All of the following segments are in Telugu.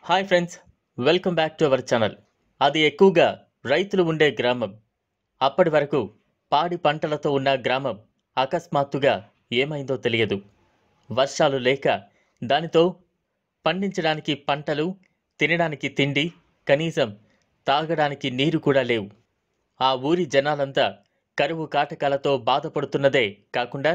hi friends welcome back to our channel అది ఎక్కువగా రైతులు ఉండే గ్రామం అప్పటి వరకు పాడి పంటలతో ఉన్న గ్రామం అకస్మాత్తుగా ఏమైందో తెలియదు వర్షాలు లేక దానితో పండించడానికి పంటలు తినడానికి తిండి కనీసం తాగడానికి నీరు కూడా లేవు ఆ ఊరి జనాలంతా కరువు కాటకాలతో బాధపడుతున్నదే కాకుండా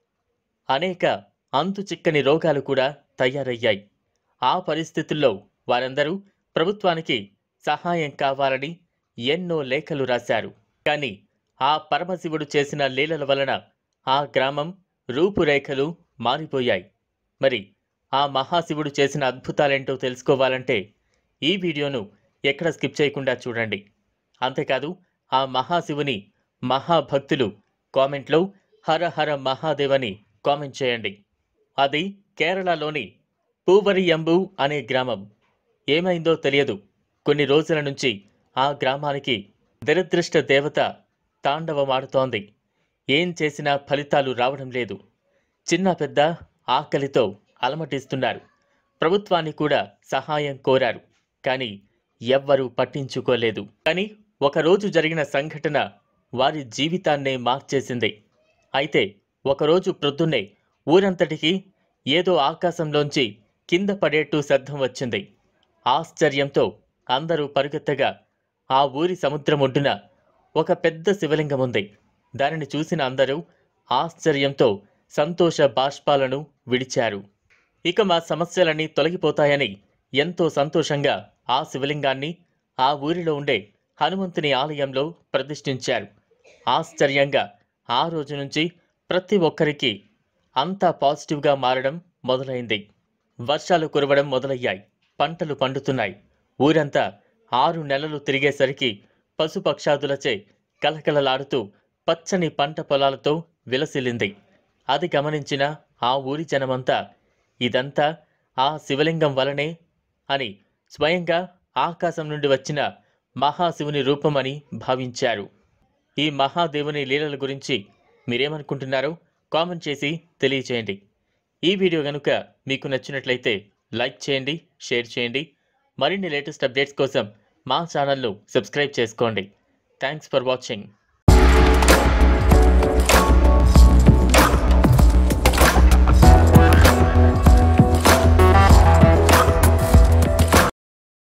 అనేక అంతు చిక్కని రోగాలు కూడా తయారయ్యాయి ఆ పరిస్థితుల్లో వారందరూ ప్రభుత్వానికి సహాయం కావాలని ఎన్నో లేఖలు రాశారు కానీ ఆ పరమశివుడు చేసిన లీలల వలన ఆ గ్రామం రూపురేఖలు మారిపోయాయి మరి ఆ మహాశివుడు చేసిన అద్భుతాలేంటో తెలుసుకోవాలంటే ఈ వీడియోను ఎక్కడ స్కిప్ చేయకుండా చూడండి అంతేకాదు ఆ మహాశివుని మహాభక్తులు కామెంట్లో హర హర మహాదేవని కామెంట్ చేయండి అది కేరళలోని పూవరియంబు అనే గ్రామం ఏమైందో తెలియదు కొన్ని రోజుల నుంచి ఆ గ్రామానికి దురదృష్ట దేవత తాండవమాడుతోంది ఏం చేసినా ఫలితాలు రావడం లేదు చిన్న పెద్ద ఆకలితో అలమటిస్తున్నారు ప్రభుత్వాన్ని కూడా సహాయం కోరారు కానీ ఎవ్వరూ పట్టించుకోలేదు కానీ ఒకరోజు జరిగిన సంఘటన వారి జీవితాన్నే మార్చేసింది అయితే ఒకరోజు ప్రొద్దున్నే ఊరంతటికి ఏదో ఆకాశంలోంచి కింద పడేట్టు శబ్దం వచ్చింది ఆశ్చర్యంతో అందరూ పరుగెత్తగా ఆ ఊరి సముద్రం ఒడ్డున ఒక పెద్ద శివలింగం ఉంది దానిని చూసిన అందరూ ఆశ్చర్యంతో సంతోష బాష్పాలను విడిచారు ఇక మా సమస్యలన్నీ తొలగిపోతాయని ఎంతో సంతోషంగా ఆ శివలింగాన్ని ఆ ఊరిలో ఉండే హనుమంతుని ఆలయంలో ప్రతిష్ఠించారు ఆశ్చర్యంగా ఆ రోజు నుంచి ప్రతి ఒక్కరికి అంతా పాజిటివ్గా మారడం మొదలైంది వర్షాలు కురవడం మొదలయ్యాయి పంటలు పండుతున్నాయి ఊరంతా ఆరు నెలలు తిరిగేసరికి పశుపక్షాదులచే కలకలలాడుతూ పచ్చని పంట పొలాలతో విలసిల్లింది అది గమనించిన ఆ ఊరి జనమంతా ఇదంతా ఆ శివలింగం వలనే అని స్వయంగా ఆకాశం నుండి వచ్చిన మహాశివుని రూపమని భావించారు ఈ మహాదేవుని లీలల గురించి మీరేమనుకుంటున్నారో కామెంట్ చేసి తెలియచేయండి ఈ వీడియో కనుక మీకు నచ్చినట్లయితే లైక్ చేయండి షేర్ చేయండి మరిన్ని లేటెస్ట్ అప్డేట్స్ కోసం మా ఛానల్ను సబ్స్క్రైబ్ చేసుకోండి థ్యాంక్స్ ఫర్ వాచింగ్